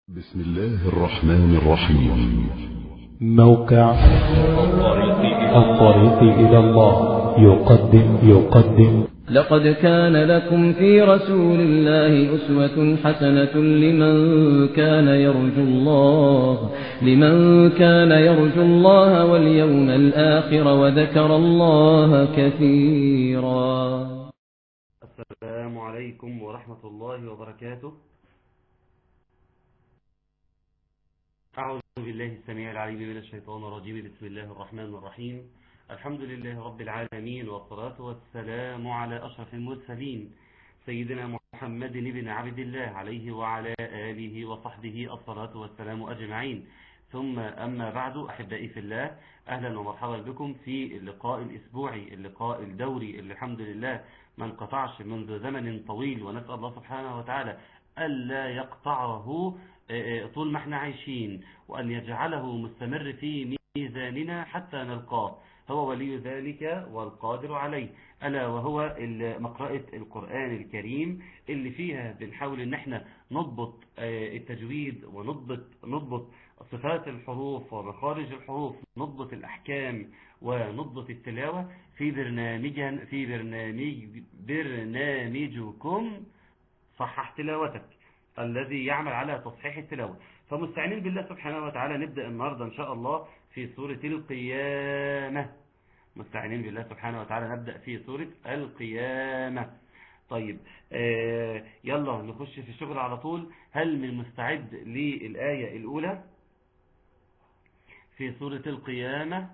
بسم الله الرحمن الرحيم موقع الطريق إلى الله يقدم يقدم لقد كان لكم في رسول الله أسوة حسنة لمن كان يرجو الله لمن كان يرجو الله واليوم الآخر وذكر الله كثيرا السلام عليكم ورحمة الله وبركاته أعوذ بالله السميع العليم من الشيطان الرجيم بسم الله الرحمن الرحيم الحمد لله رب العالمين والصلاة والسلام على أشرف المرسلين سيدنا محمد بن عبد الله عليه وعلى آله وصحبه الصلاة والسلام أجمعين ثم أما بعد أحبائي في الله أهلا ومرحبا بكم في اللقاء الأسبوعي اللقاء الدوري اللي الحمد لله ما انقطعش منذ زمن طويل ونسأل الله سبحانه وتعالى ألا يقطعه طول ما احنا عايشين وأن يجعله مستمر في ميزاننا حتى نلقاه هو ولي ذلك والقادر عليه ألا وهو مقرأة القرآن الكريم اللي فيها بنحاول ان احنا نضبط التجويد ونضبط نضبط صفات الحروف ومخارج الحروف نضبط الأحكام ونضبط التلاوة في برنامج في برنامج برنامجكم صحح تلاوتك الذي يعمل على تصحيح التلاوة فمستعينين بالله سبحانه وتعالى نبدأ النهاردة إن شاء الله في سورة القيامة مستعينين بالله سبحانه وتعالى نبدأ في سورة القيامة طيب آه يلا نخش في الشغل على طول هل من مستعد للآية الأولى في سورة القيامة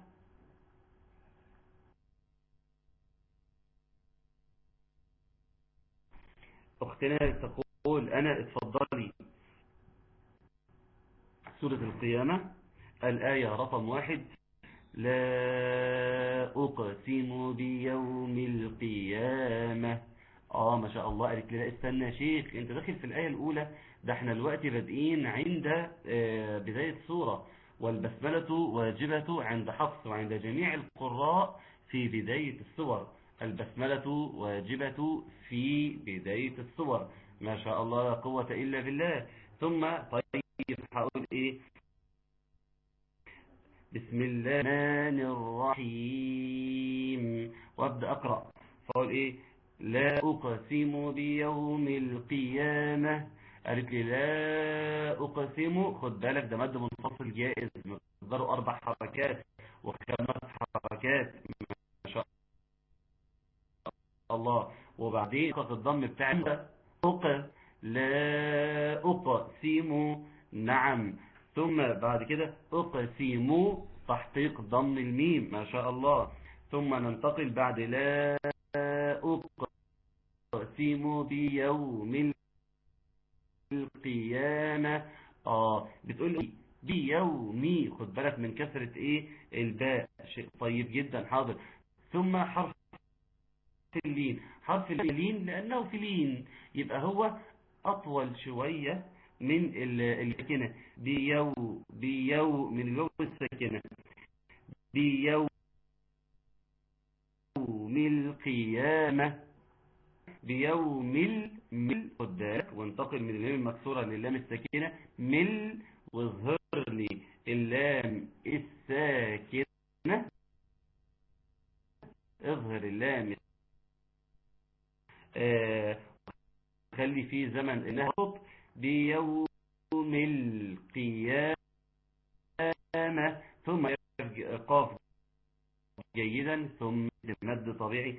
أختنا تقول أنا اتفضلي سورة القيامة الآية رقم واحد لا أقسم بيوم القيامة آه ما شاء الله قالت لي لا استنى يا شيخ انت داخل في الآية الأولى ده احنا الوقت بادئين عند آه بداية سورة والبسملة واجبة عند حفص وعند جميع القراء في بداية السور البسملة واجبة في بداية السور ما شاء الله لا قوة إلا بالله ثم طيب هقول إيه بسم الله الرحمن الرحيم وابدأ أقرأ فأقول إيه لا أقسم بيوم القيامة قالت لي لا أقسم خد بالك ده مد منفصل جائز مقداره أربع حركات وخمس حركات ما شاء الله وبعدين خط الضم بتاع أق لا أقسم نعم ثم بعد كده أقسم تحقيق ضم الميم ما شاء الله ثم ننتقل بعد لا أقسم بيوم القيامة آه بتقول لي بيومي خد بالك من كسرة ايه الباء شيء طيب جدا حاضر ثم حرف اللين حرف اللين لأنه في لين يبقى هو أطول شوية من السكنة بيو بيو من الواو الساكنة بيوم القيامة بيوم المل خد بالك وانتقل من اللام المكسورة للام الساكنة مل واظهر لي اللام الساكنة اظهر اللام آه خلي فيه زمن انها بيوم القيامة ثم قاف جيدا ثم مد طبيعي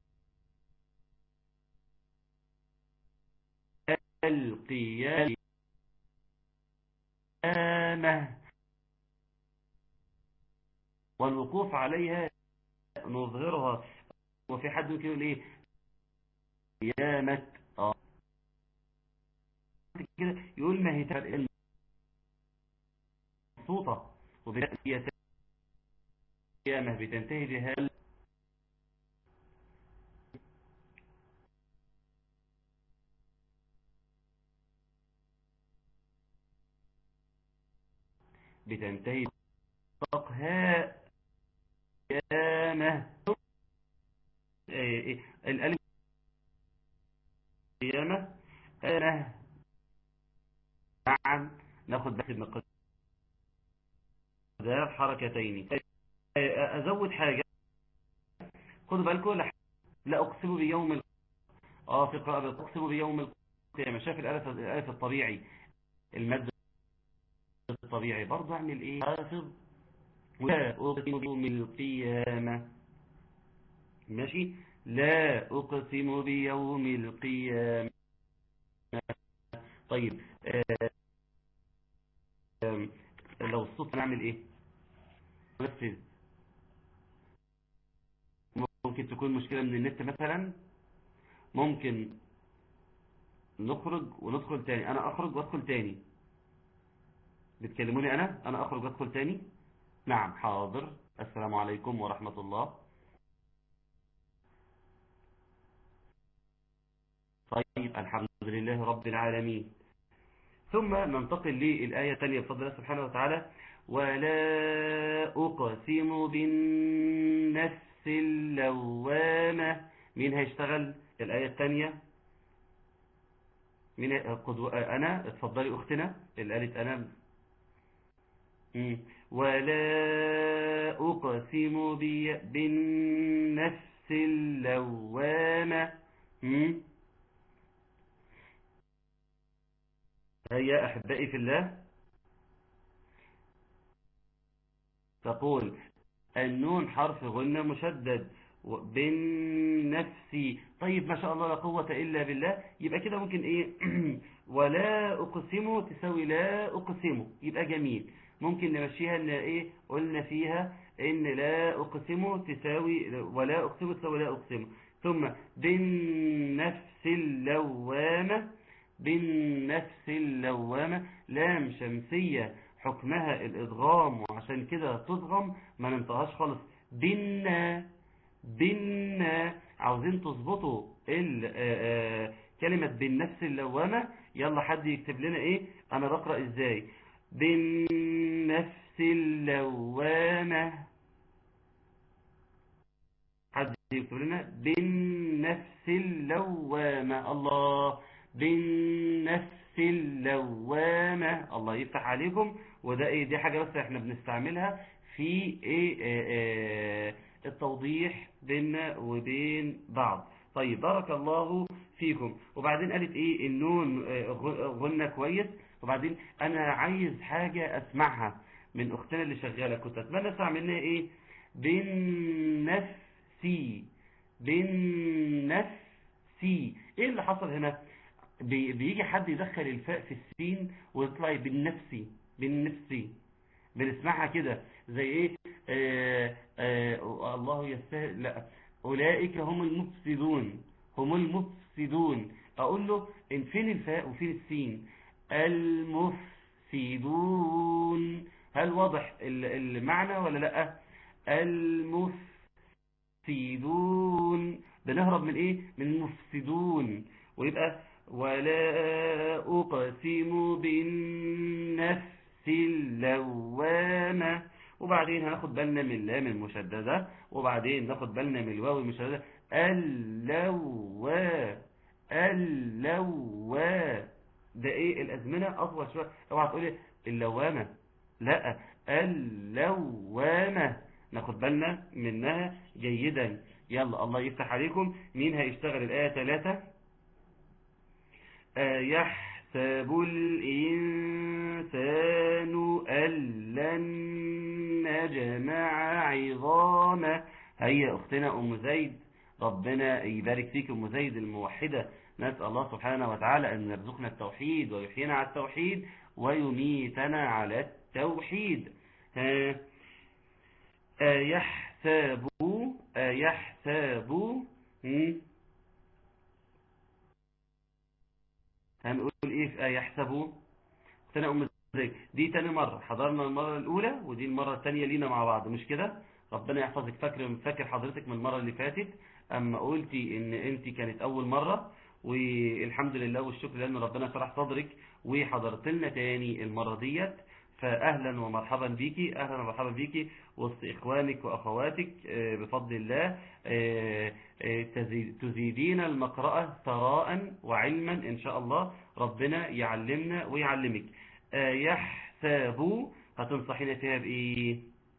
القيامة والوقوف عليها نظهرها وفي حد يقول ايه قيامة اه كده يقول ما هي تبقى مبسوطة وبالتالي قيامة بتنتهي بها بتنتهي طقها قيامة الألف قيامة أنا نعم ناخد بس المقدار حركتين ازود حاجة خدوا بالكم لح- لا اقسم بيوم ال... اه في قراءة اقسم بيوم القيامة شاف الالف الالف الطبيعي المد الطبيعي برضه اعمل ايه حافظ لا اقسم بيوم القيامة ماشي لا اقسم بيوم القيامة طيب آه، آم، لو الصوت نعمل ايه نفذ ممكن تكون مشكلة من النت مثلا ممكن نخرج وندخل تاني انا اخرج وادخل تاني بتكلموني انا انا اخرج وادخل تاني نعم حاضر السلام عليكم ورحمة الله طيب الحمد لله رب العالمين ثم ننتقل للآية الثانية بفضل الله سبحانه وتعالى ولا أقسم بالنفس اللوامة مين هيشتغل الآية الثانية مين هي- قدوة أنا اتفضلي أختنا اللي قالت أنا مم. ولا أقسم بي بالنفس اللوامة مم. هيا أحبائي في الله تقول النون حرف غنة مشدد و- بالنفس طيب ما شاء الله لا قوة إلا بالله يبقى كده ممكن إيه ولا أقسم تساوي لا أقسم يبقى جميل ممكن نمشيها إن إيه قلنا فيها إن لا أقسم تساوي ولا أقسم تساوي لا أقسم ثم بالنفس اللوامة بالنفس اللوامة لام شمسية حكمها الإدغام وعشان كده تضغم ما ننطقهاش خالص بنا بنا عاوزين تظبطوا ال- آه، آه، كلمة بالنفس اللوامة يلا حد يكتب لنا ايه انا بقرأ ازاي بالنفس اللوامة حد يكتب لنا بالنفس اللوامة الله بالنفس اللوامة الله يفتح عليكم وده ايه دي حاجة بس احنا بنستعملها في ايه آه آه التوضيح بيننا وبين بعض طيب بارك الله فيكم وبعدين قالت ايه النون آه، غ- غنى كويس وبعدين انا عايز حاجة اسمعها من اختنا اللي شغالة كنت اتمنى اسمع منها ايه بالنفسي بالنفسي ايه اللي حصل هنا بي- بيجي حد يدخل الفاء في السين ويطلع بالنفسي بالنفسي بنسمعها كده زي ايه آه آه الله يستاهل لا اولئك هم المفسدون هم المفسدون اقول له ان فين الفاء وفين السين المفسدون هل واضح ال- المعنى ولا لا المفسدون بنهرب من ايه من المفسدون ويبقى ولا اقسم بالنفس اللوامة وبعدين هناخد بالنا من اللام المشددة وبعدين ناخد بالنا من الواو المشددة اللوا اللوا ده ايه الازمنة اطول شوية اوعى تقولي اللوامة لا اللوامة ناخد بالنا منها جيدا يلا الله يفتح عليكم مين هيشتغل الآية 3 أيحسب الإنسان أن لن نجمع عظامه هيا أختنا أم زيد ربنا يبارك فيك أم زيد الموحدة نسأل الله سبحانه وتعالى أن يرزقنا التوحيد ويحيينا على التوحيد ويميتنا على التوحيد ها أيحسب أيحسب هم؟ هنقول ايه في آية يحسبوا اختنا ام زيد دي تاني مرة حضرنا المرة الاولى ودي المرة التانية لينا مع بعض مش كده ربنا يحفظك فاكر فاكر حضرتك من المرة اللي فاتت اما قلتي ان انت كانت اول مرة والحمد لله والشكر لان ربنا شرح صدرك وحضرت لنا تاني المرة ديت فأهلا ومرحبا بيكي أهلا ومرحبا بيكي وسط إخوانك وأخواتك آه، بفضل الله آه، آه، تزي- تزيدين المقرأة ثراء وعلما إن شاء الله ربنا يعلمنا ويعلمك يحسب هتنصحينا فيها بإيه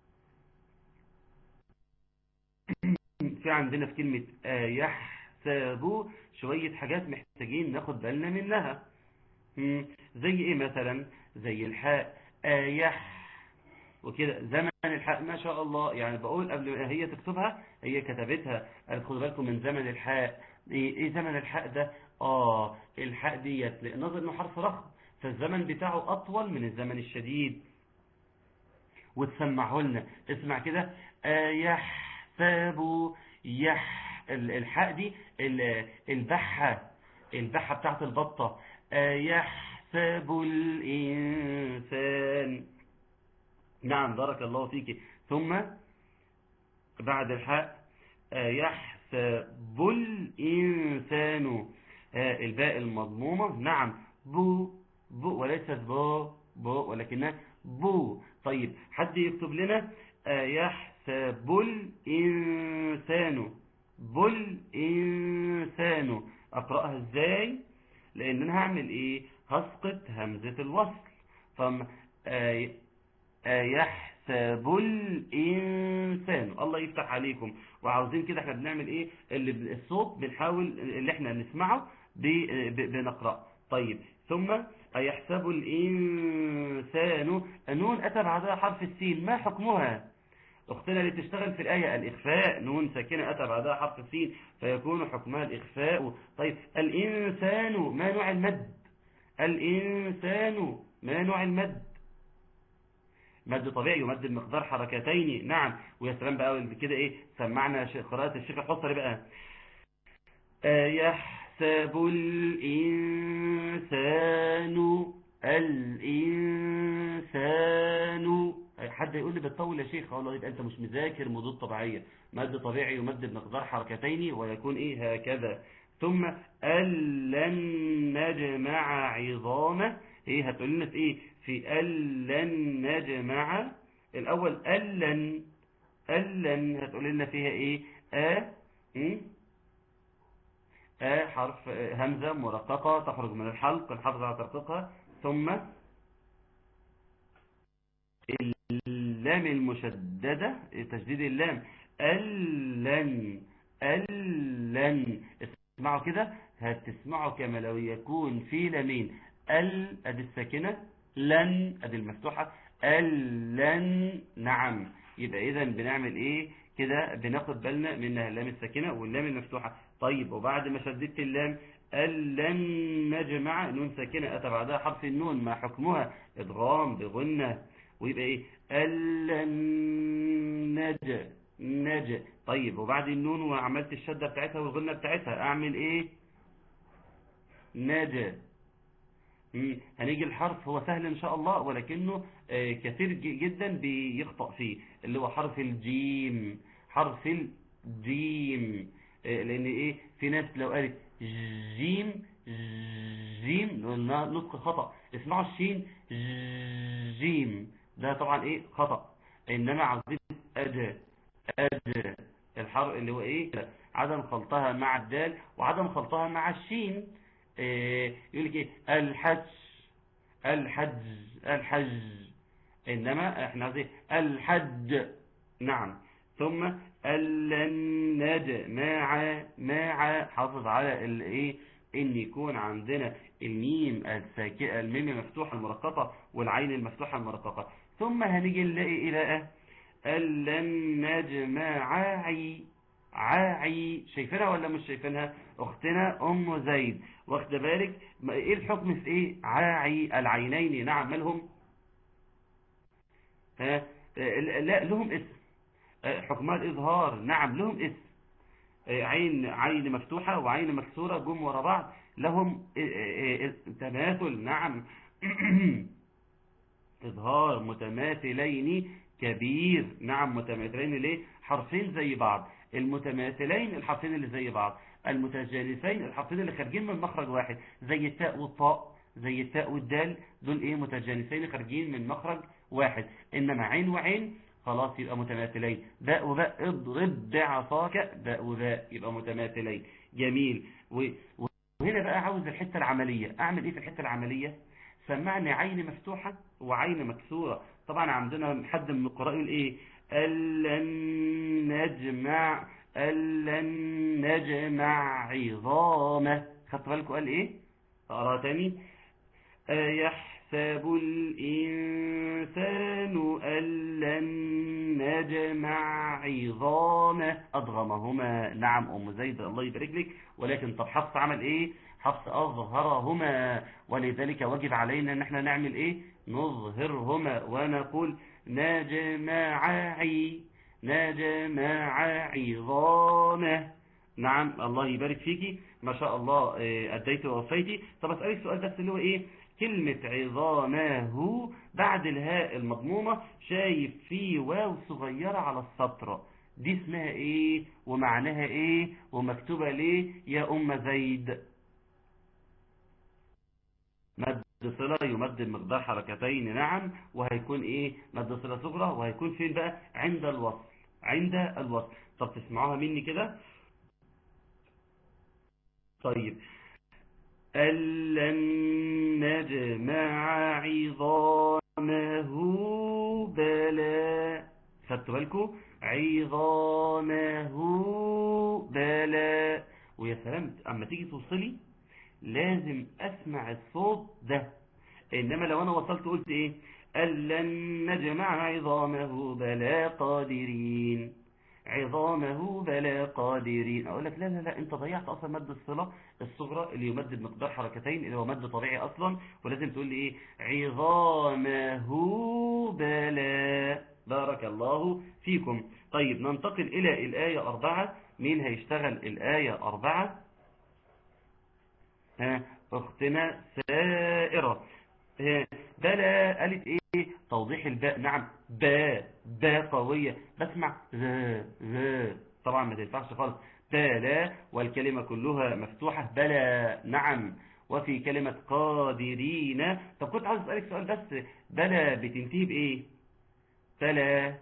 في عندنا في كلمة يحسب شوية حاجات محتاجين ناخد بالنا منها زي ايه مثلا زي الحاء يح وكده زمن الحاء ما شاء الله يعني بقول قبل ما هي تكتبها هي كتبتها قالت خدوا بالكم من زمن الحاء ايه, إيه زمن الحاء ده اه الحاء ديت نظر انه حرف رخم فالزمن بتاعه اطول من الزمن الشديد وتسمعه لنا اسمع كده يحسب يح الحاء دي البحة البحة بتاعت البطة يحسب الإنسان نعم بارك الله فيك ثم بعد الحاء يحسب الإنسان الباء المضمومة نعم بو بو وليست بو بو ولكنها بو طيب حد يكتب لنا يحسب الإنسان بل إنسان أقرأها إزاي لأن أنا هعمل إيه هسقط همزة الوصل فم يحسب الإنسان الله يفتح عليكم وعاوزين كده احنا بنعمل إيه اللي الصوت بنحاول اللي احنا نسمعه بنقرأ طيب ثم أيحسب الإنسان نون أتى بعدها حرف السين ما حكمها أختنا اللي تشتغل في الآية الإخفاء نون ساكنة أتى بعدها حرف السين فيكون حكمها الإخفاء طيب الإنسان ما نوع المد الإنسان ما نوع المد مد طبيعي يمد بمقدار حركتين نعم ويا سلام بقى كده ايه سمعنا قراءة الشيخ الحصري بقى يحسب الإنسان الإنسان حد يقول لي بتطول يا شيخ اقول له يبقى انت مش مذاكر مدود طبيعيه مد طبيعي يمد بمقدار حركتين ويكون ايه هكذا ثم ألن نجمع عظامه ايه هتقول لنا في ايه في ألن نجمع الاول ألن ألن هتقول لنا فيها ايه ا م? ا حرف همزه مرققه تخرج من الحلق الحفظ على ترقيقها ثم اللام المشددة تشديد اللام ألن ألن اسمعوا كده هتسمعوا كما لو يكون في لامين ال ادي الساكنة لن ادي المفتوحة ألن نعم يبقى اذا بنعمل ايه كده بناخد بالنا من اللام الساكنة واللام المفتوحة طيب وبعد ما شددت اللام ألن نجمع نون ساكنة أتى بعدها حرف النون ما حكمها إدغام بغنة ويبقى ايه ألن نج نج طيب وبعد النون وعملت الشدة بتاعتها والغنة بتاعتها اعمل ايه نج هنيجي الحرف هو سهل ان شاء الله ولكنه آه كثير جدا بيخطأ فيه اللي هو حرف الجيم حرف الجيم آه لان ايه في ناس لو قالت جيم جيم نطق خطأ اسمعوا الشين جيم ده طبعا ايه خطأ انما عاوزين اج اج الحرف اللي هو ايه عدم خلطها مع الدال وعدم خلطها مع الشين إيه يقول لك ايه الحج الحج الحج انما احنا عاوزين الحج نعم ثم النج مع مع حافظ على الايه ان يكون عندنا الميم الساكنه الميم المفتوحه المرققه والعين المفتوحه المرققه ثم هنيجي نلاقي ايه بقى الن نجمعي عاعي شايفينها ولا مش شايفينها اختنا ام زيد واخده بالك ايه الحكم في ايه عاعي العينين نعم مالهم ها لا لهم اسم حكمها الاظهار نعم لهم اسم عين عين مفتوحة وعين مكسورة جم ورا بعض لهم تماثل نعم إظهار متماثلين كبير نعم متماثلين ليه حرفين زي بعض المتماثلين الحرفين اللي زي بعض المتجانسين الحرفين اللي خارجين من مخرج واحد زي التاء والطاء زي التاء والدال دول ايه متجانسين خارجين من مخرج واحد انما عين وعين خلاص يبقى متماثلين باء وباء اضرب بعصاك باء وباء يبقى متماثلين جميل وهنا بقى عاوز الحتة العملية اعمل ايه في الحتة العملية سمعني عين مفتوحة وعين مكسورة طبعا عندنا حد من القراء يقول ايه ألن نجمع ألن نجمع عظامه خدت بالكم قال ايه اقرا تاني أيحسب الإنسان ألن نجمع عظامه أضغمهما نعم أم زيد الله يبارك لك ولكن طب حفص عمل إيه حفص أظهرهما ولذلك وجب علينا أن احنا نعمل إيه نظهرهما ونقول نجمع عي نجمع عظامه نعم الله يبارك فيكي ما شاء الله أديت ووفيتي طب أسألك سؤال بس اللي هو إيه كلمة عظامه بعد الهاء المضمومة شايف فيه واو صغيرة على السطر دي اسمها ايه ومعناها ايه ومكتوبة ليه يا ام زيد مد صلة يمد المقدار حركتين نعم وهيكون ايه مد صلة صغرى وهيكون فين بقى عند الوصل عند الوصل طب تسمعوها مني كده طيب ألن نجمع عظامه بلا خدتوا بالكم عظامه بلا ويا سلام اما تيجي توصلي لازم اسمع الصوت ده انما لو انا وصلت قلت ايه ألن نجمع عظامه بلا قادرين عظامه بلا قادرين اقول لك لا لا لا انت ضيعت اصلا مد الصلة الصغرى اللي يمد بمقدار حركتين اللي هو مد طبيعي اصلا ولازم تقول لي ايه عظامه بلا بارك الله فيكم طيب ننتقل الى الاية اربعة مين هيشتغل الاية اربعة ها اختنا سائرة ها بلا قالت ايه توضيح الباء نعم باء باء قوية بسمع ذا ذا طبعا ما تنفعش خالص بلا والكلمة كلها مفتوحة بلا نعم وفي كلمة قادرين طب كنت عاوز اسألك سؤال بس بلا بتنتهي بايه بلا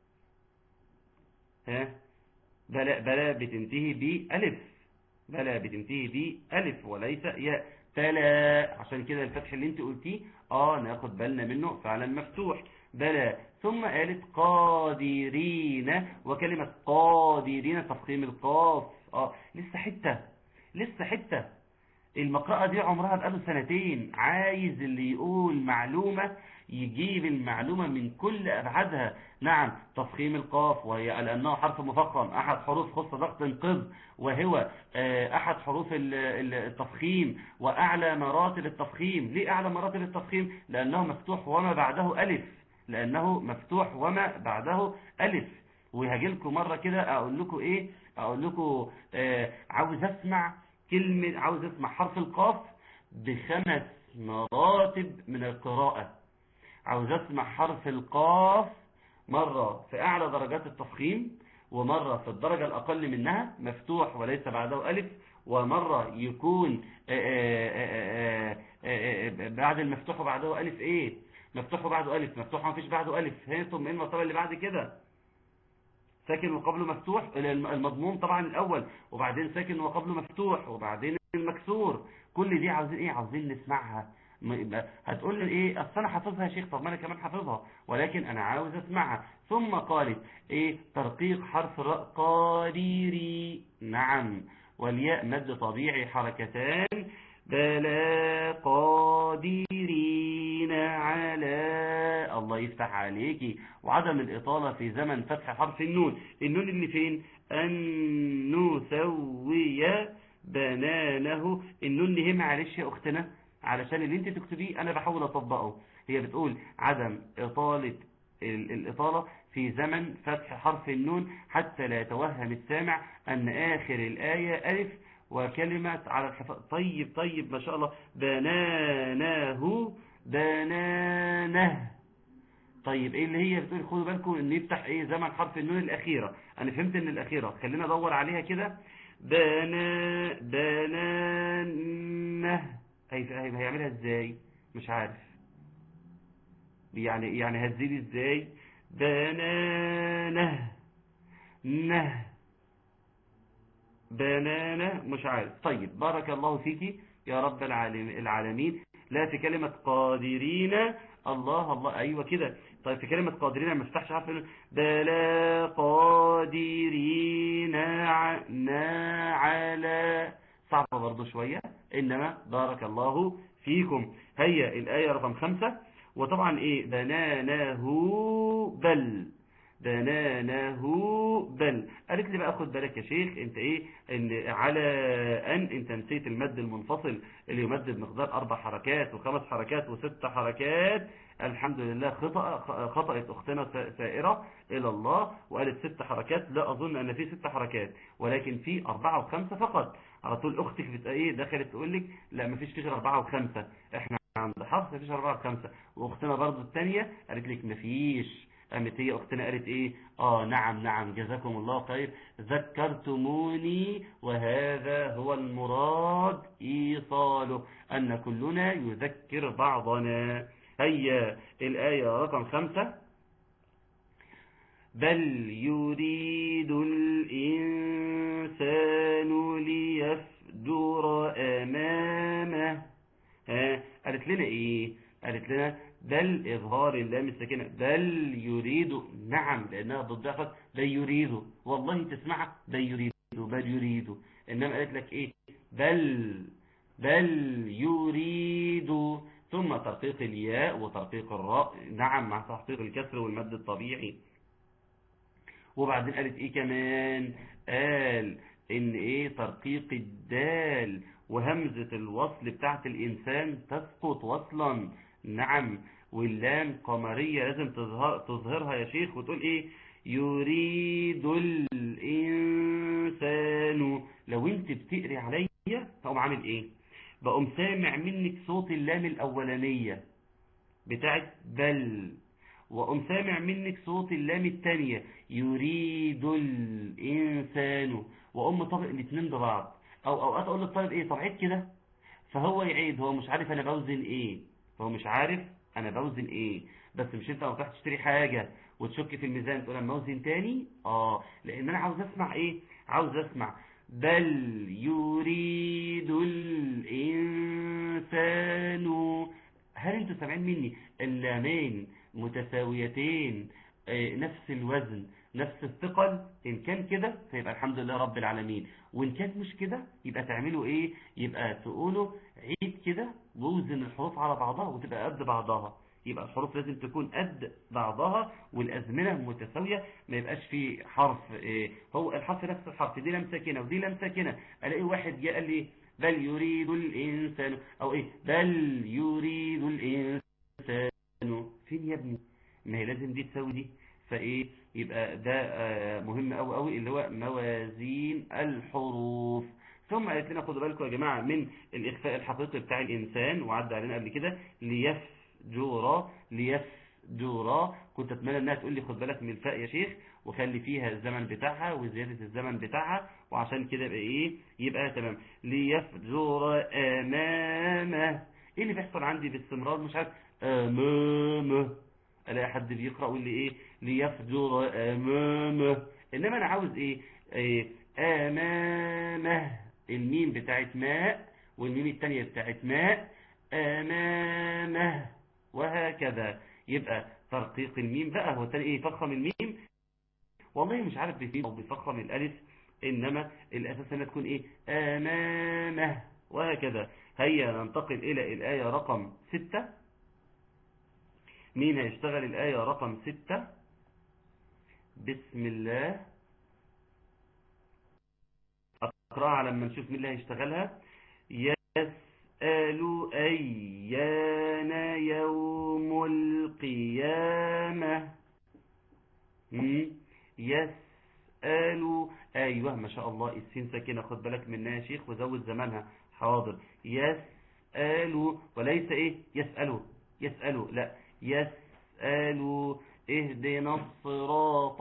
ها بلا بلا بتنتهي بألف بلا بتنتهي بألف وليس ياء بلا عشان كده الفتح اللي انت قلتيه اه ناخد بالنا منه فعلا مفتوح بلى ثم قالت قادرين وكلمة قادرين تفخيم القاف اه لسه حتة لسه حتة المقرأة دي عمرها بقاله سنتين عايز اللي يقول معلومة يجيب المعلومة من كل أبعادها نعم تفخيم القاف وهي لأنه حرف مفخم أحد حروف خص ضغط انقذ وهو أحد حروف التفخيم وأعلى مراتب التفخيم ليه أعلى مراتب التفخيم لأنه مفتوح وما بعده ألف لأنه مفتوح وما بعده ألف وهجي لكم مرة كده أقول لكم إيه أقول لكم آه عاوز أسمع كلمة عاوز أسمع حرف القاف بخمس مراتب من القراءة عاوز أسمع حرف القاف مرة في أعلى درجات التفخيم ومرة في الدرجة الأقل منها مفتوح وليس بعده ألف ومرة يكون آآ آآ بعد المفتوح وبعده ألف إيه مفتوح وبعده ألف مفتوح وما فيش بعده ألف هيتم إيه المرتبة اللي بعد كده ساكن وقبله مفتوح المضموم طبعا الأول وبعدين ساكن وقبله مفتوح وبعدين المكسور كل دي عاوزين إيه عاوزين نسمعها هتقول لي ايه اصل انا حافظها يا شيخ طب ما انا كمان حافظها ولكن انا عاوز اسمعها ثم قالت ايه ترقيق حرف الراء قادري نعم والياء مد طبيعي حركتان بلا قادرين على الله يفتح عليكي وعدم الإطالة في زمن فتح حرف النون النون اللي فين أن نسوي بنانه النون اللي هي معلش يا أختنا علشان اللي انت تكتبيه انا بحاول اطبقه هي بتقول عدم اطالة الاطالة في زمن فتح حرف النون حتى لا يتوهم السامع ان اخر الاية الف وكلمة على الحفاظ طيب طيب ما شاء الله بنانه بنانه طيب ايه اللي هي بتقول خدوا بالكم ان يفتح ايه زمن حرف النون الاخيرة انا فهمت ان الاخيرة خلينا ادور عليها كده بنا بنانه هيعملها ازاي مش عارف يعني يعني هتزيد ازاي بنانه نه بنانه مش عارف طيب بارك الله فيكي يا رب العالم العالمين لا في كلمة قادرين الله الله أيوة كده طيب في كلمة قادرين ما افتحش حرف بلا قادرين على صعبة برضو شوية إنما بارك الله فيكم هيا الآية رقم خمسة وطبعا إيه بنانه بل بنانه بل قالت لي بقى خد بالك يا شيخ انت ايه ان على ان انت نسيت المد المنفصل اللي يمد بمقدار اربع حركات وخمس حركات وست حركات الحمد لله خطأ خطأت اختنا سائرة الى الله وقالت ست حركات لا اظن ان في ست حركات ولكن في اربعة وخمسة فقط على طول اختك بت ايه دخلت تقول لك لا مفيش فيه غير اربعة وخمسة احنا عند حفص مفيش اربعة وخمسة واختنا برضو الثانية قالت لك مفيش قامت هي اختنا قالت ايه اه نعم نعم جزاكم الله خير ذكرتموني وهذا هو المراد ايصاله ان كلنا يذكر بعضنا هيا الايه رقم خمسة بل يريد الانسان ليفجر امامه ها قالت لنا ايه قالت لنا بل إظهار اللام الساكنة بل يريد نعم لأنها ضد فقط بل يريد والله تسمعها بل يريد بل يريد إنما قالت لك إيه بل بل يريد ثم ترقيق الياء وترقيق الراء نعم مع تحقيق الكسر والمد الطبيعي وبعدين قالت إيه كمان قال إن إيه ترقيق الدال وهمزة الوصل بتاعت الإنسان تسقط وصلا نعم واللام قمرية لازم تظهر تظهرها يا شيخ وتقول ايه يريد الانسان لو انت بتقري عليا هقوم عامل ايه بقوم سامع منك صوت اللام الاولانية بتاعت بل وقوم سامع منك صوت اللام الثانية يريد الانسان وقوم طبق الاثنين ببعض او اوقات اقول للطالب ايه طب عيد كده فهو يعيد هو مش عارف انا بوزن ايه فهو مش عارف انا بوزن ايه بس مش انت لما تشتري حاجة وتشك في الميزان تقول انا موزن تاني اه لان انا عاوز اسمع ايه عاوز اسمع بل يريد الانسان هل انتوا سامعين مني اللامين متساويتين آه، نفس الوزن نفس الثقل ان كان كده فيبقى الحمد لله رب العالمين وان كان مش كده يبقى تعملوا ايه يبقى تقولوا عيد كده ووزن الحروف على بعضها وتبقى قد بعضها يبقى الحروف لازم تكون قد بعضها والازمنه متساويه ما يبقاش في حرف إيه هو الحرف نفس الحرف دي لام ساكنه ودي لام ساكنه الاقي واحد جاء قال لي بل يريد الانسان او ايه بل يريد الانسان فين يا ابني ما هي لازم دي تساوي دي فايه يبقى ده آه، مهم قوي قوي اللي هو موازين الحروف ثم قالت لنا خدوا بالكم يا جماعه من الاخفاء الحقيقي بتاع الانسان وعدى علينا قبل كده ليفجر ليفجر كنت اتمنى انها تقول لي خد بالك من الفاء يا شيخ وخلي فيها الزمن بتاعها وزياده الزمن بتاعها وعشان كده يبقى ايه يبقى تمام ليفجر امامه ايه اللي بيحصل عندي باستمرار مش عارف امامه الاقي حد بيقرا ويقول لي ايه ليفجر امامه انما انا عاوز ايه, إيه امامه الميم بتاعت ماء والميم الثانيه بتاعت ماء امامه وهكذا يبقى ترقيق الميم بقى هو تاني ايه فخم الميم والله مش عارف بيفيد او بيفخم الالف انما الاساس انها تكون ايه امامه وهكذا هيا ننتقل الى الايه رقم ستة مين هيشتغل الآية رقم ستة بسم الله أقرأها لما نشوف مين اللي هيشتغلها يسأل أيان يوم القيامة يسأل أيوه ما شاء الله السين ساكنة خد بالك منها يا شيخ وزود زمانها حاضر يسأل وليس إيه يسأله يسأله لا يسأل اهدنا الصراط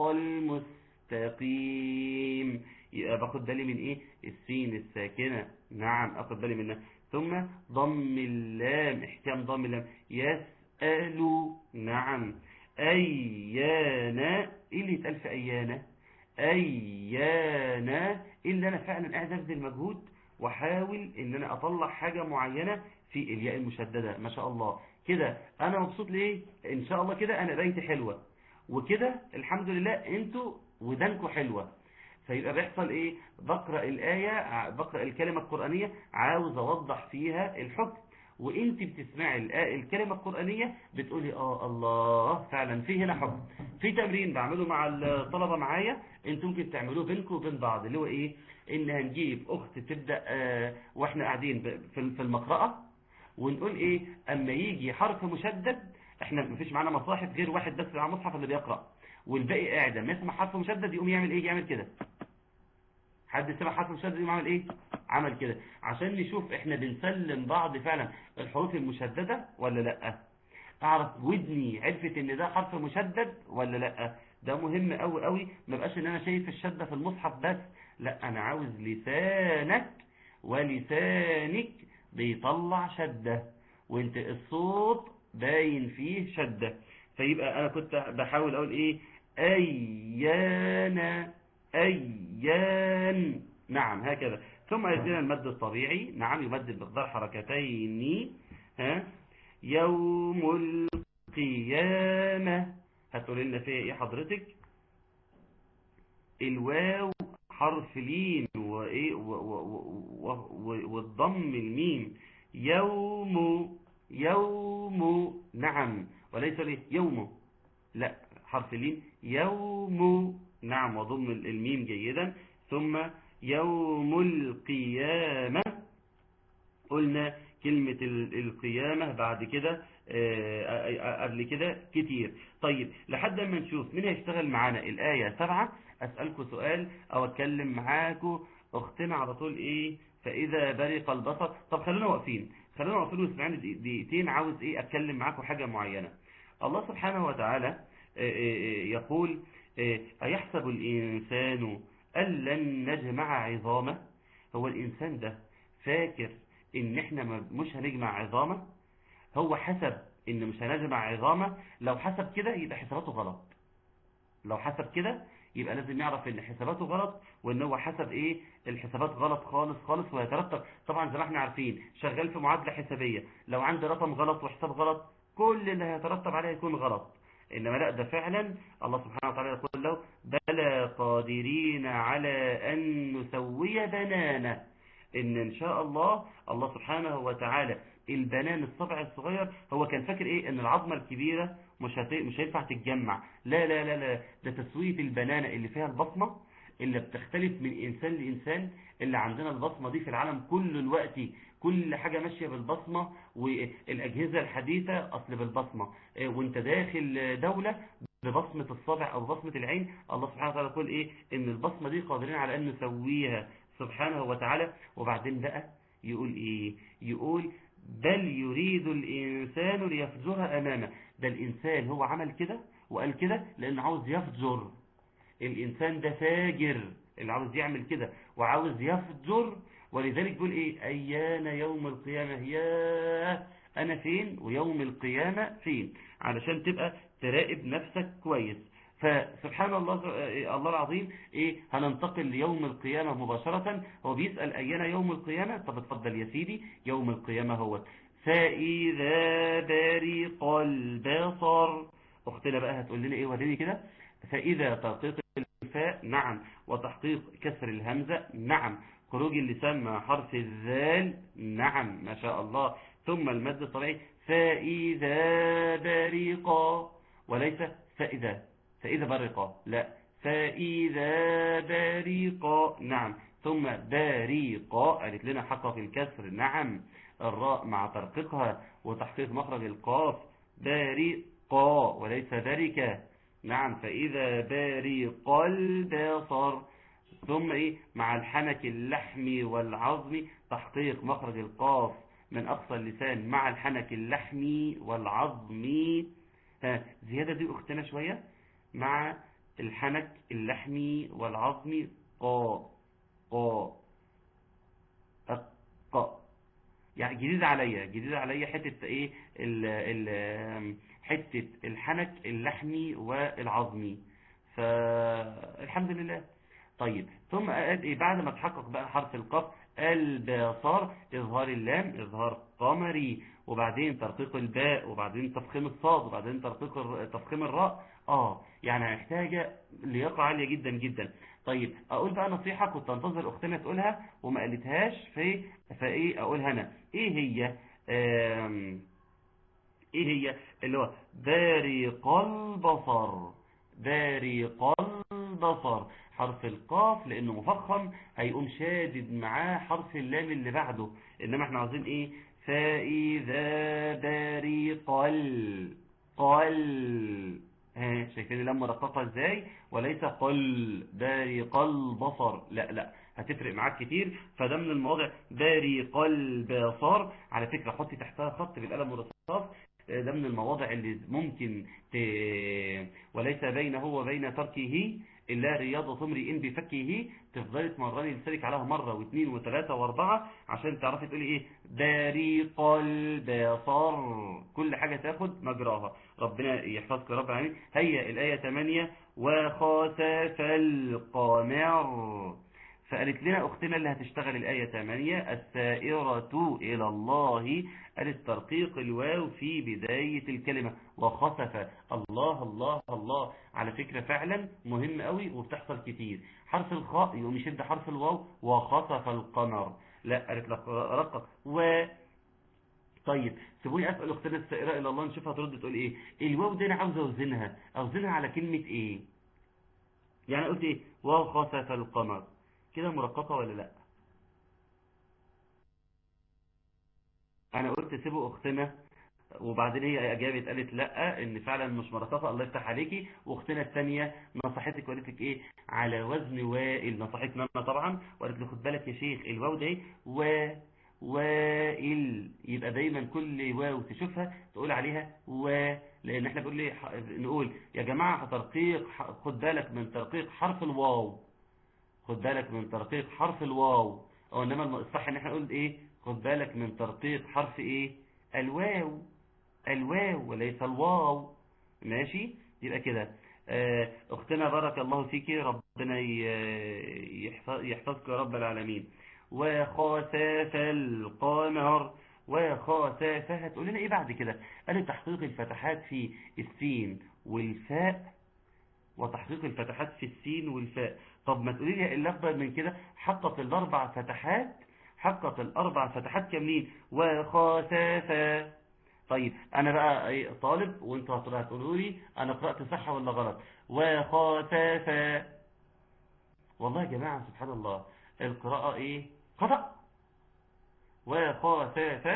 المستقيم يبقى باخد بالي من ايه السين الساكنة نعم اخد بالي منها ثم ضم اللام احكام ضم اللام يسأل نعم ايانا ايه اللي يتقال في ايانا ايانا ايه اللي انا فعلا قاعد ابذل مجهود واحاول ان انا اطلع حاجة معينة في الياء المشددة ما شاء الله كده انا مبسوط ليه ان شاء الله كده انا بقيت حلوة وكده الحمد لله انتوا ودانكوا حلوة فيبقى بيحصل ايه بقرأ الآية بقرأ الكلمة القرآنية عاوز اوضح فيها الحكم وانت بتسمعي الكلمة القرآنية بتقولي اه الله فعلا في هنا حكم في تمرين بعمله مع الطلبة معايا انتم ممكن تعملوه بينكم وبين بعض اللي هو ايه ان هنجيب اخت تبدأ آه واحنا قاعدين في المقرأة ونقول ايه اما يجي حرف مشدد احنا مفيش معانا مصاحف غير واحد بس على المصحف اللي بيقرأ والباقي قاعد لما يسمع حرف مشدد يقوم يعمل ايه يعمل كده حد سمع حرف مشدد يقوم عمل ايه عمل كده عشان نشوف احنا بنسلم بعض فعلا الحروف المشددة ولا لا اعرف ودني عرفت ان ده حرف مشدد ولا لا ده مهم قوي قوي ما بقاش ان انا شايف الشدة في المصحف بس لا انا عاوز لسانك ولسانك بيطلع شدة وانت الصوت باين فيه شدة فيبقى انا كنت بحاول اقول ايه ايانا ايان نعم هكذا ثم يزينا المد الطبيعي نعم يمد بمقدار حركتين ها يوم القيامة هتقول لنا فيها ايه حضرتك الواو حرف لين وايه والضم الميم يوم يوم نعم وليس ليه يوم لا حرف لين يوم نعم وضم الميم جيدا ثم يوم القيامة قلنا كلمة القيامة بعد كده قبل كده كتير طيب لحد ما نشوف مين هيشتغل معانا الآية سبعة أسألكم سؤال أو أتكلم معاكم أختنا على طول إيه فإذا برق البصر طب خلونا واقفين خلونا واقفين واسمعنا دقيقتين عاوز إيه أتكلم معاكم حاجة معينة الله سبحانه وتعالى يقول أيحسب الإنسان أن لن نجمع عظامه هو الإنسان ده فاكر إن إحنا مش هنجمع عظامه هو حسب إن مش هنجمع عظامه لو حسب كده يبقى حساباته غلط لو حسب كده يبقى لازم يعرف ان حساباته غلط وان هو حسب ايه الحسابات غلط خالص خالص ويترتب طبعا زي ما احنا عارفين شغال في معادلة حسابية لو عندي رقم غلط وحساب غلط كل اللي هيترتب عليه يكون غلط إنما لا ده فعلا الله سبحانه وتعالى يقول له بلى قادرين على أن نسوي بنانه إن إن شاء الله الله سبحانه وتعالى البنان الصبع الصغير هو كان فاكر إيه إن العظمة الكبيرة مش هت... مش هينفع تتجمع لا لا لا لا ده تسوية البنانة اللي فيها البصمة اللي بتختلف من إنسان لإنسان اللي عندنا البصمة دي في العالم كل الوقت كل حاجة ماشية بالبصمة والأجهزة الحديثة أصل بالبصمة وانت داخل دولة ببصمة الصابع أو بصمة العين الله سبحانه وتعالى يقول إيه إن البصمة دي قادرين على أن نسويها سبحانه وتعالى وبعدين بقى يقول إيه يقول بل يريد الإنسان ليفجر أمامه ده الإنسان هو عمل كده وقال كده لأنه عاوز يفجر الإنسان ده فاجر اللي عاوز يعمل كده وعاوز يفجر ولذلك بيقول إيه أيان يوم القيامة يا أنا فين ويوم القيامة فين علشان تبقى تراقب نفسك كويس فسبحان الله الله العظيم ايه هننتقل ليوم القيامة مباشرة هو بيسأل اينا يوم القيامة طب اتفضل يا سيدي يوم القيامة هو فإذا برق البصر اختنا بقى هتقول لنا ايه وريني كده فإذا تحقيق الفاء نعم وتحقيق كسر الهمزة نعم خروج اللسان مع حرف الذال نعم ما شاء الله ثم المد الطبيعي فإذا برق وليس فإذا فإذا برق لا فإذا برق نعم ثم بريق قالت لنا حقق الكسر نعم الراء مع ترقيقها وتحقيق مخرج القاف بريق وليس برك نعم فإذا بريق البصر ثم إيه مع الحنك اللحمي والعظمي تحقيق مخرج القاف من أقصى اللسان مع الحنك اللحمي والعظمي ها زيادة دي أختنا شوية مع الحنك اللحمي والعظمي قا قا قا يعني جديد عليا جديد عليا حتة ايه ال ال حتة الحنك اللحمي والعظمي فالحمد لله طيب ثم قال ايه بعد ما تحقق بقى حرف القاف البصر إظهار اللام إظهار قمري وبعدين ترقيق الباء وبعدين تفخيم الصاد وبعدين ترقيق تفخيم الراء اه يعني محتاجة لياقة عالية جدا جدا طيب اقول بقى نصيحة كنت انتظر اختنا تقولها وما قالتهاش في فايه اقولها انا ايه هي آم ايه هي اللي هو بارق البصر بارق البصر حرف القاف لانه مفخم هيقوم شادد معاه حرف اللام اللي بعده انما احنا عاوزين ايه فاذا بارق ال قل ها شايفين اللام مرققه ازاي وليس قل بارق البصر لا لا هتفرق معاك كتير فده من المواضع بارق البصر على فكره حطي تحتها خط بالقلم والرصاص ده من المواضع اللي ممكن ت... وليس بينه وبين تركه إلا رياضة امرئ بفكه تفضلي تمرني لسانك عليها مرة واثنين وثلاثة واربعة عشان تعرفي تقولي ايه بريق البصر كل حاجة تاخد مجراها ربنا يحفظك يا رب العالمين هيا الآية 8 وخسف القمر فقالت لنا أختنا اللي هتشتغل الآية 8 السائرة إلى الله قالت ترقيق الواو في بداية الكلمة وخسف الله الله الله على فكرة فعلا مهم قوي وبتحصل كتير حرف الخاء يقوم يشد حرف الواو وخسف القمر لا قالت لك رقق و طيب سيبوني أسأل أختنا السائرة إلى الله نشوفها ترد تقول إيه الواو دي أنا عاوز أوزنها أوزنها على كلمة إيه يعني قلت إيه وخسف القمر كده مرققة ولا لا انا قلت سيبوا اختنا وبعدين هي اجابت قالت لا ان فعلا مش مرققة الله يفتح عليكي واختنا الثانيه نصحتك وقالت لك ايه على وزن وائل نصحتنا انا طبعا وقالت لي خد بالك يا شيخ الواو ده و وائل يبقى دايما كل واو تشوفها تقول عليها و لان احنا بنقول ليه نقول يا جماعه ترقيق خد بالك من ترقيق حرف الواو خد بالك من ترقيق حرف الواو او انما الصح ان احنا نقول ايه خد بالك من ترقيق حرف ايه الواو الواو وليس الواو ماشي يبقى كده اختنا بارك الله فيك ربنا يحفظك يا رب العالمين وخساف القمر وخساف هتقول لنا ايه بعد كده قال تحقيق الفتحات في السين والفاء وتحقيق الفتحات في السين والفاء طب ما تقولي لي اللي افضل من كده حقق الاربع فتحات حقق الاربع فتحات كاملين وخسافا طيب انا بقى طالب وانتوا هتقولوا لي انا قرات صح ولا غلط وخسافا والله يا جماعه سبحان الله القراءه ايه خطا وخسافا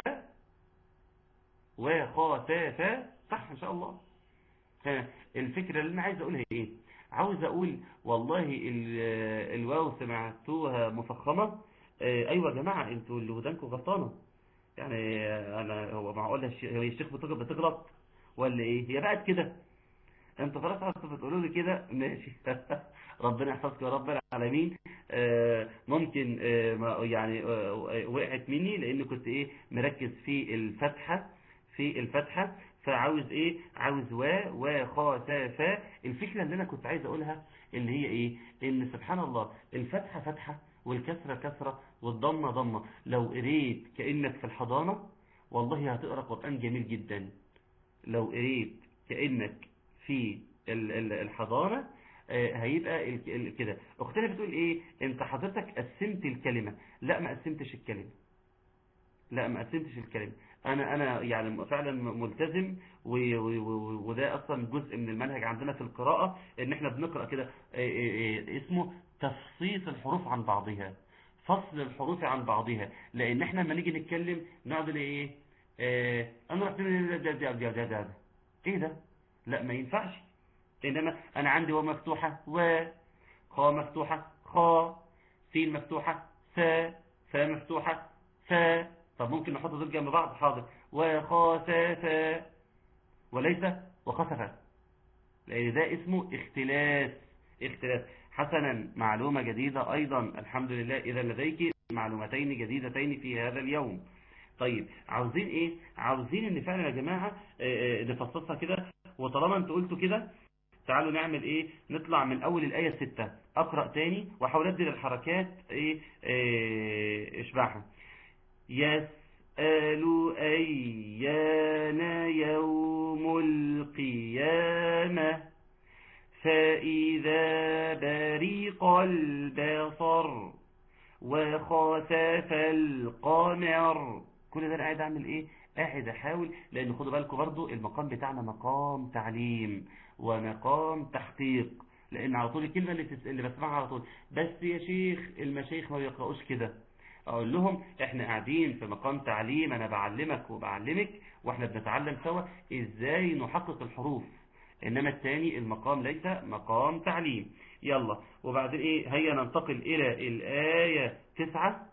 وخسافا صح ان شاء الله الفكرة اللي انا عايز اقولها ايه عاوز اقول والله الواو سمعتوها مفخمة اه ايوه يا جماعة انتوا اللي ودانكم غلطانة يعني انا هو معقول هي الشيخ بتغلط ولا ايه هي بقت كده انتوا خلاص عاوزوا بتقولوا لي كده ماشي ربنا يحفظك يا رب العالمين اه ممكن اه يعني وقعت مني لان كنت ايه مركز في الفتحة في الفتحة فعاوز ايه عاوز و و خ ت ف الفكرة اللي انا كنت عايز اقولها اللي هي ايه ان سبحان الله الفتحة فتحة والكسرة كسرة والضمة ضمة لو قريت كأنك في الحضانة والله هتقرأ قرآن جميل جدا لو قريت كأنك في الحضانة هيبقى كده اختنا بتقول ايه انت حضرتك قسمت الكلمة لا ما قسمتش الكلمة لا ما قسمتش الكلمة انا انا يعني فعلا ملتزم وده اصلا جزء من المنهج عندنا في القراءة ان احنا بنقرأ كده اسمه تفصيص الحروف عن بعضها فصل الحروف عن بعضها لان احنا لما نيجي نتكلم نقعد ايه اه انا رحت ايه ده لا ما ينفعش انما انا عندي و مفتوحة و خا مفتوحة خا سين مفتوحة س فا مفتوحة ف طب ممكن نحط دول جنب بعض حاضر وخسف وليس وخسف لان ده اسمه اختلاس اختلاس حسنا معلومة جديدة ايضا الحمد لله اذا لديك معلومتين جديدتين في هذا اليوم طيب عاوزين ايه عاوزين ان فعلا يا جماعة نفصصها كده وطالما انت قلتوا كده تعالوا نعمل ايه نطلع من اول الايه 6 اقرا تاني واحاول ادي للحركات ايه, إيه اشبعها يسأل أيان يوم القيامة فإذا بريق البصر وخسف القمر كل ده انا قاعد اعمل ايه قاعد احاول لان خدوا بالكم برضو المقام بتاعنا مقام تعليم ومقام تحقيق لان على طول الكلمه اللي تس... اللي بسمعها على طول بس يا شيخ المشايخ ما بيقراوش كده اقول لهم احنا قاعدين في مقام تعليم انا بعلمك وبعلمك واحنا بنتعلم سوا ازاي نحقق الحروف انما الثاني المقام ليس مقام تعليم يلا وبعدين ايه هيا ننتقل الى الايه 9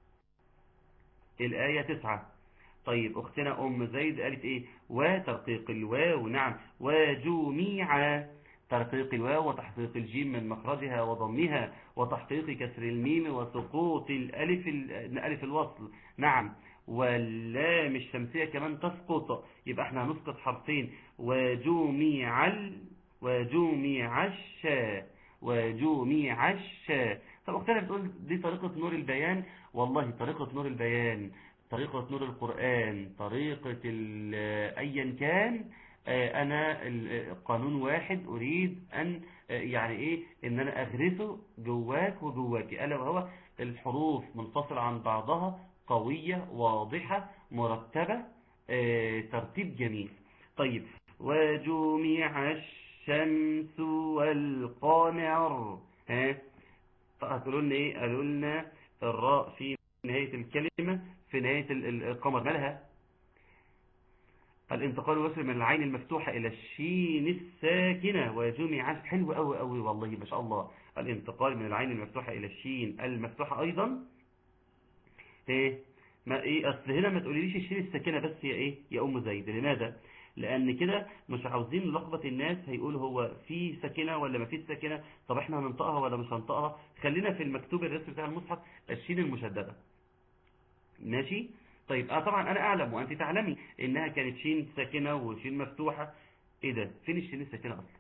الايه 9 طيب اختنا ام زيد قالت ايه وترقيق الواو نعم وجميع ترقيق الواو وتحقيق الجيم من مخرجها وضمها وتحقيق كسر الميم وسقوط الالف الالف الوصل نعم واللام الشمسية كمان تسقط يبقى احنا هنسقط حرفين وجميع ال وجميع الشاء وجميع الشاء طب اختنا بتقول دي طريقة نور البيان والله طريقة نور البيان طريقة نور القرآن طريقة ايا كان انا قانون واحد اريد ان يعني ايه ان انا اغرسه جواك وجواك الا وهو الحروف منفصلة عن بعضها قوية واضحة مرتبة ترتيب جميل طيب وجميع الشمس والقمر ها هتقولوا لنا ايه قالوا لنا الراء في نهاية الكلمة في نهاية القمر مالها الانتقال والوصل من العين المفتوحة إلى الشين الساكنة وجمع حلو قوي قوي والله ما شاء الله الانتقال من العين المفتوحة إلى الشين المفتوحة أيضا ايه ما ايه اصل هنا ما تقوليليش الشين الساكنة بس يا ايه يا أم زيد لماذا لأن كده مش عاوزين نلخبط الناس هيقول هو في ساكنة ولا ما فيش ساكنة طب احنا هننطقها ولا مش هننطقها خلينا في المكتوب الرسم بتاع المصحف الشين المشددة ماشي طيب اه طبعا انا اعلم وانت تعلمي انها كانت شين ساكنة وشين مفتوحة ايه ده فين الشين الساكنة اصلا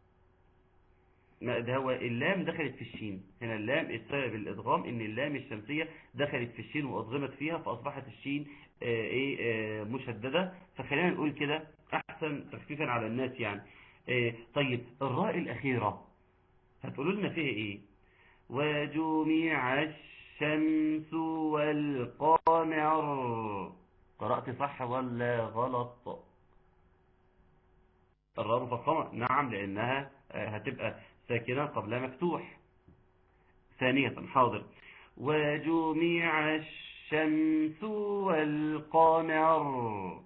ما ده هو اللام دخلت في الشين هنا اللام السبب الادغام ان اللام الشمسية دخلت في الشين وادغمت فيها فاصبحت الشين آه ايه آه مشددة فخلينا نقول كده احسن تخفيفا على الناس يعني آه طيب الراء الاخيرة هتقولوا لنا فيها ايه وجميع الشمس والقمر قرأت صح ولا غلط الراء مفخمة نعم لانها هتبقى ساكنة قبلها مفتوح ثانية حاضر وجميع الشمس والقمر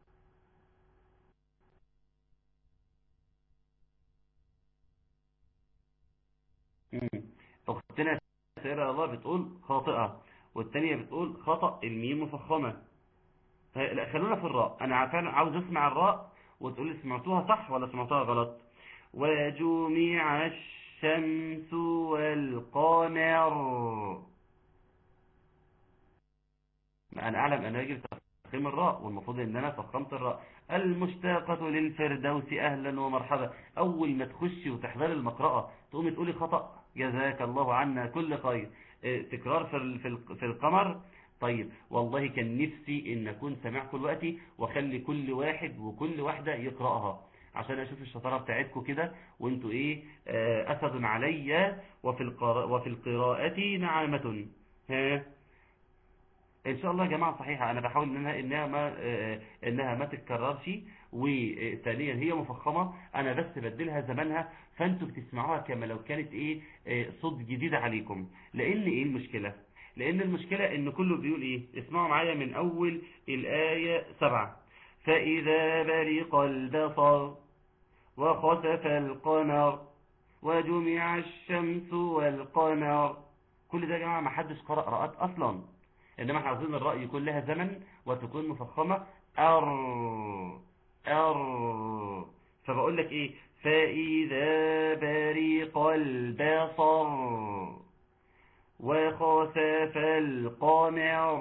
اختنا سيرة الله بتقول خاطئة والتانية بتقول خطأ الميم مفخمة لا خلونا في الراء انا فعلا عاوز اسمع الراء وتقول لي سمعتوها صح ولا سمعتوها غلط وجميع الشمس والقمر انا اعلم ان يجب تفخيم الراء والمفروض ان انا فخمت الراء المشتاقة للفردوس اهلا ومرحبا اول ما تخشي وتحضري المقرأة تقومي تقولي خطأ جزاك الله عنا كل خير تكرار في في القمر طيب والله كان نفسي ان اكون سامعكم دلوقتي واخلي كل واحد وكل واحدة يقرأها عشان اشوف الشطارة بتاعتكم كده وانتوا ايه اسد علي وفي القراءة وفي القراءة نعامة ها ان شاء الله يا جماعة صحيحة انا بحاول انها انها ما انها ما تتكررش وثانيا هي مفخمة انا بس بدلها زمانها فانتوا بتسمعوها كما لو كانت ايه صوت جديد عليكم لان ايه المشكلة لان المشكلة ان كله بيقول ايه اسمعوا معايا من اول الاية سبعة فاذا برق البصر وخسف القمر وجمع الشمس والقمر كل ده يا جماعة ما حدش قرأ قراءات اصلا انما احنا عاوزين الرأي يكون لها زمن وتكون مفخمة ار ار فبقول لك ايه فاذا برق البصر وخسف القمر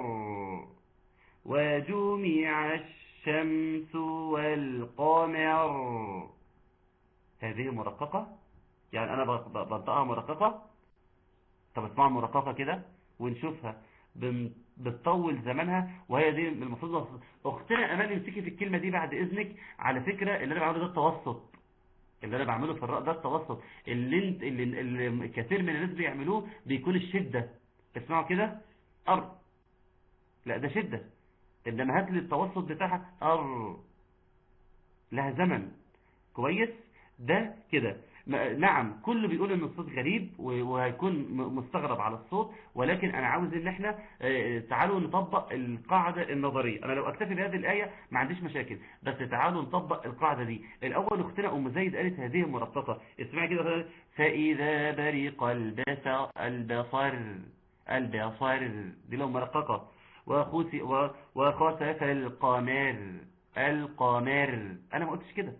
وجمع الشمس والقمر هذه مرققة يعني انا ب- ب- بنطقها مرققة طب اسمعها مرققة كده ونشوفها بن- بتطول زمانها وهي دي المفروض اختنا امان امسكي في الكلمة دي بعد اذنك على فكرة اللي انا بعمله ده التوسط اللي انا بعمله في الراء ده التوسط اللي, انت اللي, اللي كثير من الناس بيعملوه بيكون الشدة اسمعوا كده ار لا ده شدة انما هات لي التوسط بتاعها ار لها زمن كويس ده كده م- نعم كله بيقول ان الصوت غريب و- وهيكون م- مستغرب على الصوت ولكن انا عاوز ان احنا آه، تعالوا نطبق القاعدة النظرية انا لو اكتفي بهذه الآية ما عنديش مشاكل بس تعالوا نطبق القاعدة دي الاول اختنا ام زيد قالت هذه مرققة اسمعي كده فاذا برق البصر البصر البصر دي لو مرققة وخسف و- وخسف القمر القمر انا ما قلتش كده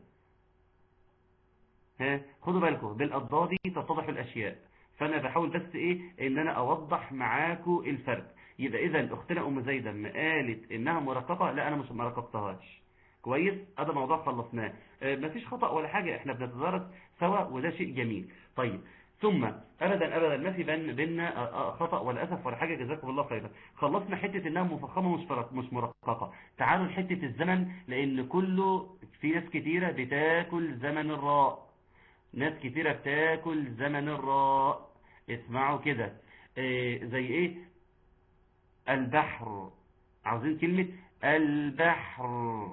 ها خدوا بالكم بالاضداد تتضح الاشياء فانا بحاول بس ايه ان انا اوضح معاكم الفرق يبقى اذا اختنا ام زيد لما قالت انها مرققه لا انا مش مرققتهاش كويس هذا موضوع خلصناه آه، مفيش خطأ ولا حاجة احنا بنتدارس سوا وده شيء جميل طيب ثم ابدا ابدا ما في بين بيننا آه، آه، خطأ ولا اسف ولا حاجة جزاكم الله خيرا خلصنا حتة انها مفخمة مش فرق- مش مرققة تعالوا لحتة الزمن لان كله في ناس كتيرة بتاكل زمن الراء ناس كتيرة بتاكل زمن الراء اسمعوا كده آه، زي ايه البحر عاوزين كلمة البحر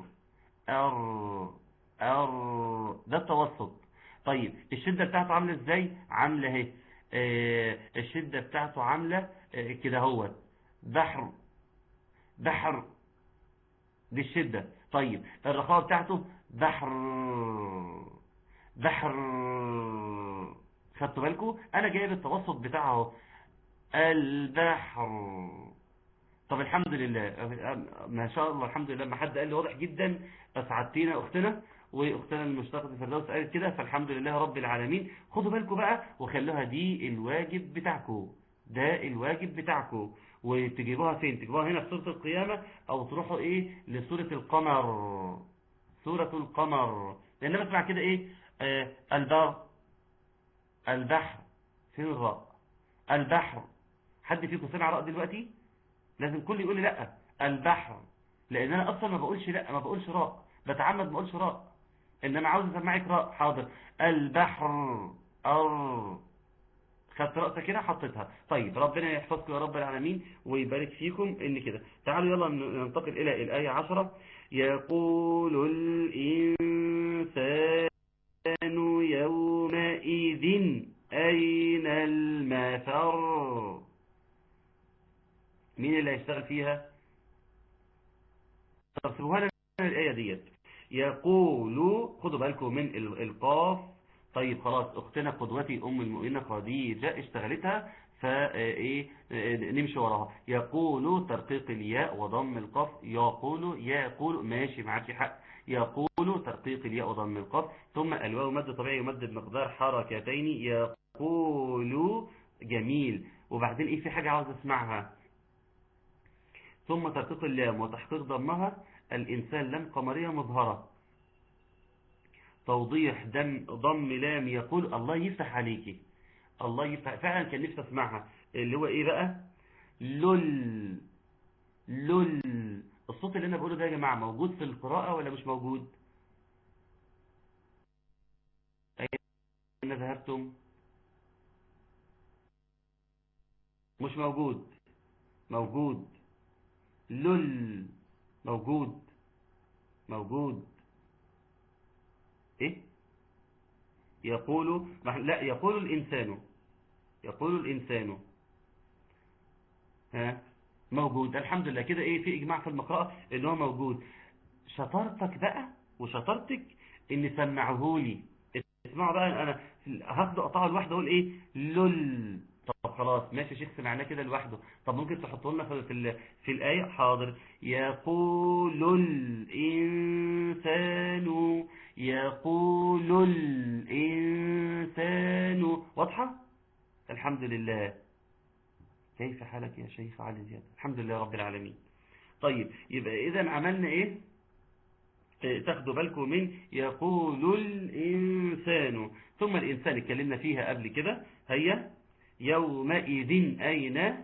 ار ار ده التوسط طيب الشدة بتاعته عاملة ازاي عاملة اهي آه، الشدة بتاعته عاملة آه، كده هو بحر بحر دي الشدة طيب الرخاوة بتاعته بحر بحر خدتوا بالكم انا جايب التوسط بتاعه اهو. البحر طب الحمد لله ما شاء الله الحمد لله ما حد قال لي واضح جدا اسعدتينا اختنا واختنا المشتقة الفردوس قالت كده فالحمد لله رب العالمين خدوا بالكم بقى وخلوها دي الواجب بتاعكم ده الواجب بتاعكم وتجيبوها فين تجيبوها هنا في سورة القيامة او تروحوا ايه لسورة القمر سورة القمر لان بسمع كده ايه آه البر البحر فين الراء البحر حد فيكم سمع راء دلوقتي لازم كل يقول لي لا البحر لان انا اصلا ما بقولش لا ما بقولش راء بتعمد ما اقولش راء انما عاوز اسمعك راء حاضر البحر ار خدت رأسك كده حطيتها طيب ربنا يحفظكم يا رب العالمين ويبارك فيكم ان كده تعالوا يلا ننتقل الى الآية عشرة يقول الإنسان يومئذ أين المفر مين اللي هيشتغل فيها طب سيبوها لنا الآية ديت يقول خدوا بالكم من ال- القاف طيب خلاص اختنا قدوتي ام المؤمنين خديجة اشتغلتها فايه نمشي وراها يقول ترقيق الياء وضم القاف يقول يقول ماشي معاكي حق يقول ترقيق الياء وضم القاف ثم الواو مد طبيعي يمد بمقدار حركتين يقول جميل وبعدين ايه في حاجة عاوز اسمعها ثم ترقيق اللام وتحقيق ضمها الإنسان لم قمرية مظهرة توضيح دم ضم لام يقول الله يفتح عليكي الله يفتح فعلا كان نفسي اسمعها اللي هو ايه بقى لل لل الصوت اللي انا بقوله ده يا جماعة موجود في القراءة ولا مش موجود اين ذهبتم مش موجود موجود لل موجود موجود ايه يقول لا يقول الانسان يقول الانسان ها موجود الحمد لله كده ايه في اجماع في المقرأة ان هو موجود شطارتك بقى وشطارتك ان سمعهولي اسمعوا بقى انا هاخده قطعه لوحده اقول ايه لل طب خلاص ماشي شيخ سمعناه كده لوحده طب ممكن تحطه لنا في ال- في الآية حاضر يقول الإنسان يقول الإنسان واضحة الحمد لله كيف حالك يا شيخ علي زياد الحمد لله رب العالمين طيب يبقى إذا عملنا إيه تاخدوا بالكم من يقول الإنسان الإنسان ثم الإنسان اتكلمنا فيها قبل كده هي يومئذ أين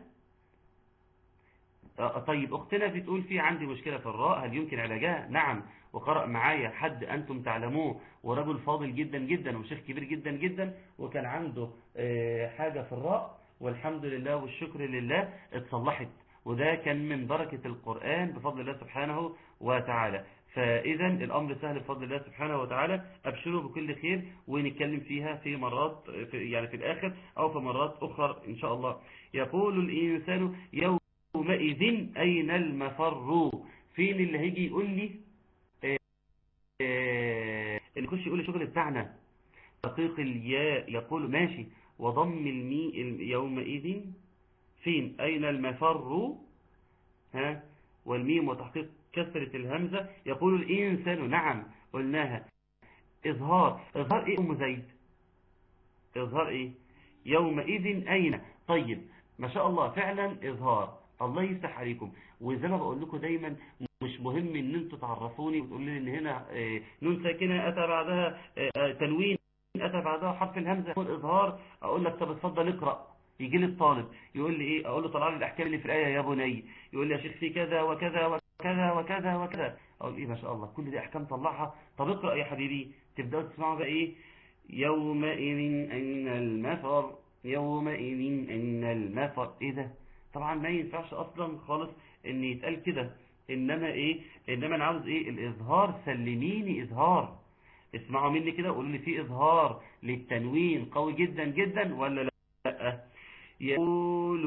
طيب أختنا بتقول في عندي مشكلة في الراء هل يمكن علاجها نعم وقرأ معايا حد أنتم تعلموه ورجل فاضل جدا جدا وشيخ كبير جدا جدا وكان عنده حاجة في الراء والحمد لله والشكر لله اتصلحت وده كان من بركة القرآن بفضل الله سبحانه وتعالى فإذا الأمر سهل بفضل الله سبحانه وتعالى أبشروا بكل خير ونتكلم فيها في مرات في يعني في الآخر أو في مرات أخرى إن شاء الله يقول الإنسان يومئذ أين المفر فين اللي هيجي يقول لي اللي يخش يقول لي شغل بتاعنا دقيق الياء يقول ماشي وضم المي يومئذ فين أين المفر ها والميم وتحقيق كسرة الهمزة يقول الإنسان نعم قلناها إظهار إظهار إيه أم زيد إظهار إيه يومئذ أين طيب ما شاء الله فعلا إظهار الله يفتح عليكم وزي ما بقول لكم دايما مش مهم ان انتوا تعرفوني وتقولوا لي ان هنا نون ساكنه اتى بعدها تنوين اتى بعدها حرف الهمزه والاظهار اقول لك طب اتفضل اقرا يجي لي الطالب يقول لي ايه اقول له طلع لي الاحكام اللي في الايه يا بني يقول لي يا شيخ في كذا وكذا وكذا وكذا وكذا اقول ايه ما شاء الله كل دي احكام طلعها طب اقرا يا حبيبي تبداوا تسمعوا بقى ايه يومئذ اين المفر يومئذ اين المفر ايه ده طبعا ما ينفعش اصلا خالص ان يتقال كده انما ايه انما انا عاوز ايه الاظهار سلميني اظهار اسمعوا مني كده وقولوا لي في اظهار للتنوين قوي جدا جدا ولا لا يقول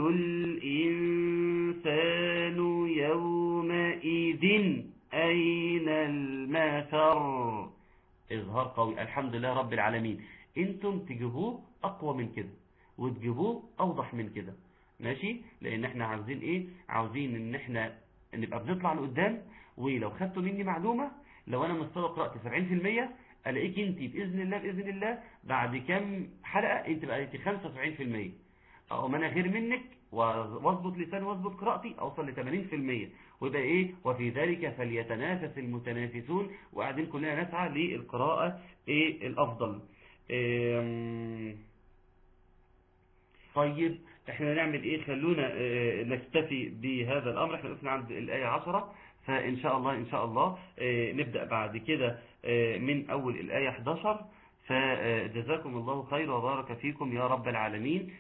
الإنسان يومئذ أين المفر إظهار قوي الحمد لله رب العالمين انتم تجيبوه أقوى من كده وتجيبوه أوضح من كده ماشي لأن احنا عاوزين ايه عاوزين ان احنا نبقى بنطلع لقدام ولو خدتوا مني معلومة لو انا مستوى قراءتي 70% الاقيك انت باذن الله باذن الله بعد كام حلقه انت بقيتي 75% او ما انا غير منك واظبط لساني واظبط قراءتي اوصل ل 80% ويبقى ايه وفي ذلك فليتنافس المتنافسون وقاعدين كلنا نسعى للقراءه ايه الافضل إيه طيب احنا نعمل ايه خلونا اه نكتفي بهذا الامر احنا وقفنا عند الايه 10 فإن شاء الله إن شاء الله نبدأ بعد كده من أول الآية 11 فجزاكم الله خير وبارك فيكم يا رب العالمين